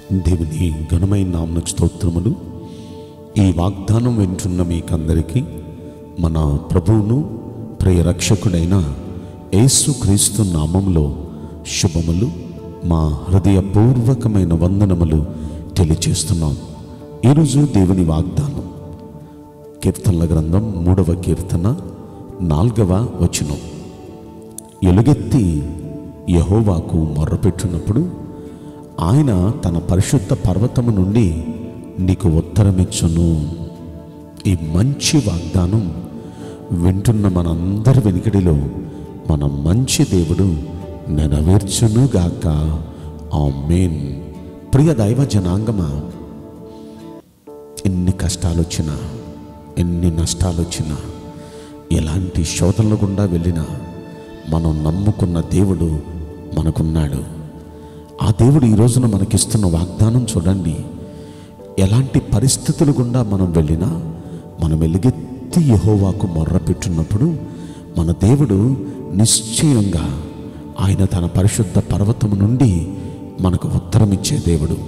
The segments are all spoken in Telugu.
దేవుని ఘనమైన నామకు స్తోత్రములు ఈ వాగ్దానం వింటున్న మీకందరికీ మన ప్రభువును ప్రియ రక్షకుడైన యేసుక్రీస్తు నామములో శుభములు మా హృదయపూర్వకమైన వందనములు తెలియచేస్తున్నాం ఈరోజు దేవుని వాగ్దానం కీర్తనల గ్రంథం మూడవ కీర్తన నాలుగవ వచనం ఎలుగెత్తి యహోవాకు మొర్రపెట్టినప్పుడు ఆయన తన పరిశుద్ధ పర్వతము నుండి నీకు ఉత్తరమిచ్చును ఈ మంచి వాగ్దానం వింటున్న మనందరి వెనుకడిలో మన మంచి దేవుడు నెరవేర్చునుగాక ఆ మేన్ ప్రియ దైవ జనాంగమా ఎన్ని కష్టాలు వచ్చినా ఎన్ని నష్టాలు వచ్చినా ఎలాంటి శోధనల గుండా వెళ్ళినా మనం నమ్ముకున్న దేవుడు మనకున్నాడు ఆ దేవుడు ఈ రోజున మనకిస్తున్న వాగ్దానం చూడండి ఎలాంటి పరిస్థితులు గుండా మనం వెళ్ళినా మనం ఎలుగెత్తి యహోవాకు మొర్ర పెట్టున్నప్పుడు మన దేవుడు నిశ్చయంగా ఆయన తన పరిశుద్ధ పర్వతము నుండి మనకు ఉత్తరం ఇచ్చే దేవుడు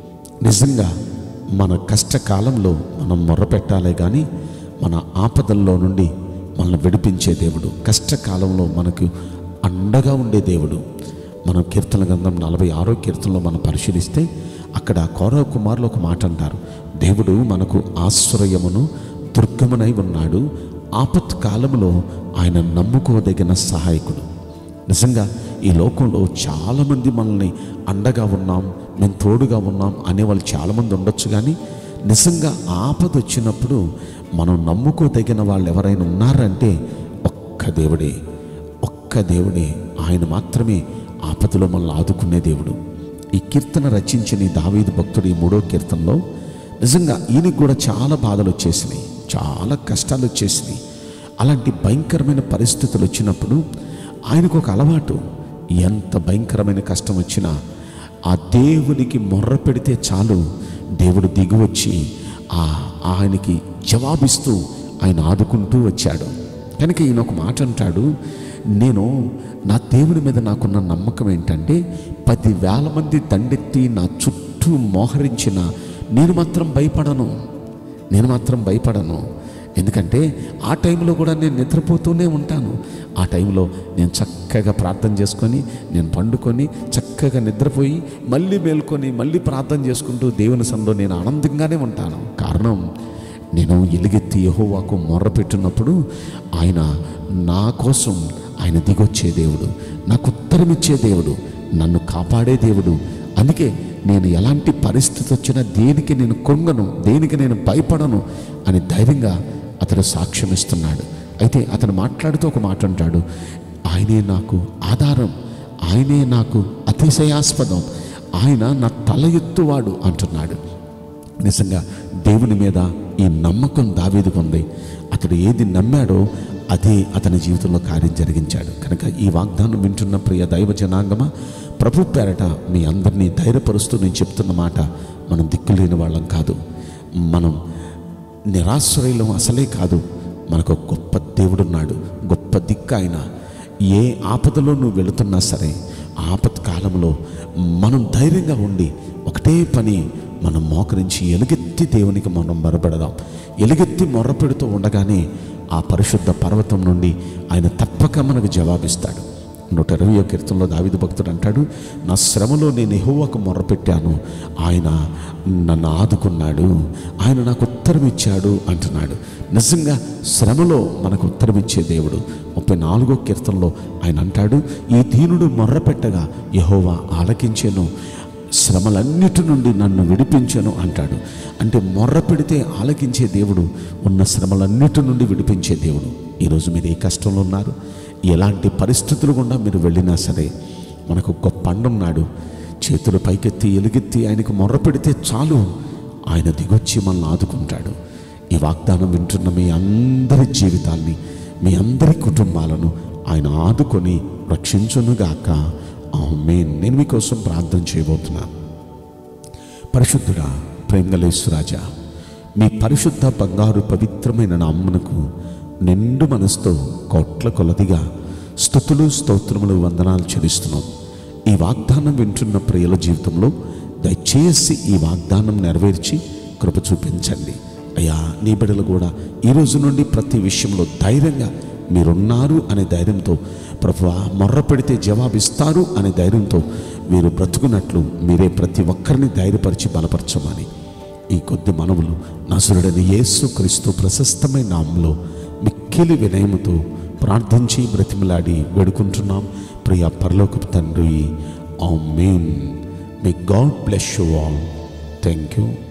నిజంగా మన కష్టకాలంలో మనం మొర్ర పెట్టాలే కానీ మన ఆపదల్లో నుండి మనల్ని విడిపించే దేవుడు కష్టకాలంలో మనకు అండగా ఉండే దేవుడు మనం కీర్తన గ్రంథం నలభై ఆరో కీర్తనలో మనం పరిశీలిస్తే అక్కడ కౌరవ కుమారులు ఒక మాట అంటారు దేవుడు మనకు ఆశ్రయమును దుర్గమునై ఉన్నాడు ఆపత్ కాలంలో ఆయన నమ్ముకోదగిన సహాయకుడు నిజంగా ఈ లోకంలో చాలామంది మనల్ని అండగా ఉన్నాం మేము తోడుగా ఉన్నాం అనేవాళ్ళు చాలామంది ఉండొచ్చు కానీ నిజంగా ఆపద వచ్చినప్పుడు మనం నమ్ముకోదగిన వాళ్ళు ఎవరైనా ఉన్నారంటే ఒక్క దేవుడే ఒక్క దేవుడే ఆయన మాత్రమే ఆపదలో మనల్ని ఆదుకునే దేవుడు ఈ కీర్తన రచించిన ఈ దావీదు భక్తుడు ఈ మూడో కీర్తనలో నిజంగా ఈయనకి కూడా చాలా బాధలు వచ్చేసినాయి చాలా కష్టాలు వచ్చేసినాయి అలాంటి భయంకరమైన పరిస్థితులు వచ్చినప్పుడు ఆయనకు ఒక అలవాటు ఎంత భయంకరమైన కష్టం వచ్చినా ఆ దేవునికి మొర్ర పెడితే చాలు దేవుడు దిగువచ్చి ఆ ఆయనకి జవాబిస్తూ ఆయన ఆదుకుంటూ వచ్చాడు కనుక ఈయన ఒక మాట అంటాడు నేను నా దేవుని మీద నాకున్న నమ్మకం ఏంటంటే పదివేల మంది దండెత్తి నా చుట్టూ మోహరించిన నేను మాత్రం భయపడను నేను మాత్రం భయపడను ఎందుకంటే ఆ టైంలో కూడా నేను నిద్రపోతూనే ఉంటాను ఆ టైంలో నేను చక్కగా ప్రార్థన చేసుకొని నేను పండుకొని చక్కగా నిద్రపోయి మళ్ళీ మేల్కొని మళ్ళీ ప్రార్థన చేసుకుంటూ దేవుని సందో నేను ఆనందంగానే ఉంటాను కారణం నేను ఎలుగెత్తి యహోవాకు మొర్ర పెట్టినప్పుడు ఆయన నా కోసం ఆయన దిగొచ్చే దేవుడు నాకు ఉత్తరమిచ్చే దేవుడు నన్ను కాపాడే దేవుడు అందుకే నేను ఎలాంటి పరిస్థితి వచ్చినా దేనికి నేను కొంగను దేనికి నేను భయపడను అని ధైర్యంగా అతడు సాక్ష్యం ఇస్తున్నాడు అయితే అతను మాట్లాడుతూ ఒక మాట అంటాడు ఆయనే నాకు ఆధారం ఆయనే నాకు అతిశయాస్పదం ఆయన నా తల ఎత్తువాడు అంటున్నాడు నిజంగా దేవుని మీద ఈ నమ్మకం దావీదుకు ఉంది అతడు ఏది నమ్మాడో అదే అతని జీవితంలో కార్యం జరిగించాడు కనుక ఈ వాగ్దానం వింటున్న ప్రియ దైవ జనాంగమా ప్రభు పేరట మీ అందరినీ ధైర్యపరుస్తూ నేను చెప్తున్న మాట మనం దిక్కులేని వాళ్ళం కాదు మనం నిరాశ్రయులం అసలే కాదు మనకు ఒక గొప్ప దేవుడున్నాడు గొప్ప దిక్కు ఆయన ఏ ఆపదలో నువ్వు వెళుతున్నా సరే ఆపత్ కాలంలో మనం ధైర్యంగా ఉండి ఒకటే పని మనం మోకరించి ఎలుగెత్తి దేవునికి మనం మొరపెడదాం ఎలుగెత్తి మొర్రపెడుతూ ఉండగానే ఆ పరిశుద్ధ పర్వతం నుండి ఆయన తప్పక మనకు జవాబిస్తాడు నూట ఇరవై కీర్తనలో దావిదు భక్తుడు అంటాడు నా శ్రమలో నేను ఎహోవాకు మొర్రపెట్టాను ఆయన నన్ను ఆదుకున్నాడు ఆయన నాకు ఉత్తరం ఇచ్చాడు అంటున్నాడు నిజంగా శ్రమలో మనకు ఉత్తరం ఇచ్చే దేవుడు ముప్పై నాలుగో కీర్తనలో ఆయన అంటాడు ఈ దీనుడు మొర్రపెట్టగా యహోవా ఆలకించెను శ్రమలన్నిటి నుండి నన్ను విడిపించను అంటాడు అంటే మొర్ర పెడితే ఆలకించే దేవుడు ఉన్న శ్రమలన్నిటి నుండి విడిపించే దేవుడు ఈరోజు మీరు ఏ కష్టంలో ఉన్నారు ఎలాంటి పరిస్థితులు గుండా మీరు వెళ్ళినా సరే మనకు గొప్ప అండున్నాడు చేతులు పైకెత్తి ఎలుగెత్తి ఆయనకు మొర్ర పెడితే చాలు ఆయన దిగొచ్చి మనల్ని ఆదుకుంటాడు ఈ వాగ్దానం వింటున్న మీ అందరి జీవితాల్ని మీ అందరి కుటుంబాలను ఆయన ఆదుకొని రక్షించునుగాక ఆమేన్ నేను మీకోసం ప్రార్థన చేయబోతున్నాను పరిశుద్ధుడా ప్రేమలేశ్వరాజా మీ పరిశుద్ధ బంగారు పవిత్రమైన నామ్మనకు నిండు మనసుతో కోట్ల కొలదిగా స్థుతులు స్తోత్రములు వందనాలు చెల్లిస్తున్నాం ఈ వాగ్దానం వింటున్న ప్రియుల జీవితంలో దయచేసి ఈ వాగ్దానం నెరవేర్చి కృప చూపించండి అయ్యా నీ బిడ్డలు కూడా ఈ రోజు నుండి ప్రతి విషయంలో ధైర్యంగా మీరున్నారు అనే ధైర్యంతో ప్రభు మొర్ర పెడితే జవాబిస్తారు అనే ధైర్యంతో మీరు బ్రతుకున్నట్లు మీరే ప్రతి ఒక్కరిని ధైర్యపరిచి బలపరచమని ఈ కొద్ది మనవులు నసురుడని యేసు క్రీస్తు ప్రశస్తమైన నామంలో మిక్కిలి వినయముతో ప్రార్థించి బ్రతిమలాడి వేడుకుంటున్నాం ప్రియ పరలోకపు తండ్రి amen may God bless you all thank you